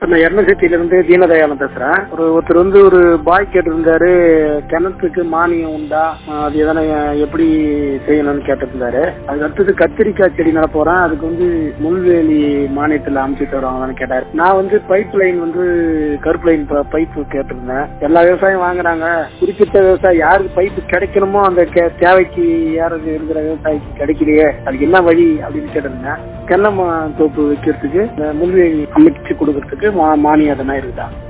நான் எர்ணசெட்டியில இருந்து தீனதயாளன் பேசுறேன் ஒரு ஒருத்தர் வந்து ஒரு பாய் கேட்டிருந்தாரு கிணத்துக்கு மானியம் உண்டா ஆஹ் அது எதனா எப்படி செய்யணும்னு கேட்டிருந்தாரு அதுக்கு அடுத்தது கத்திரிக்காய் செடி நட போறேன் அதுக்கு வந்து முள்வேலி மானியத்துல அமைச்சு தருவாங்களான்னு கேட்டாரு நான் வந்து பைப் லைன் வந்து கருப்பு லைன் பைப்பு கேட்டிருந்தேன் எல்லா விவசாயம் வாங்குறாங்க குறிப்பிட்ட விவசாயம் யாருக்கு பைப்பு கிடைக்கணுமோ அந்த கே- தேவைக்கு யாருக்கு இருக்கிற விவசாயிக்கு கிடைக்கலையே அதுக்கு என்ன வழி அப்படின்னு கேட்டிருந்தேன் தென்னை மா- தோப்பு வைக்கிறதுக்கு இந்த முள்வேலி அமைச்சு கொடுக்கறதுக்கு மா- மானியம் அதெல்லாம் இருக்குதா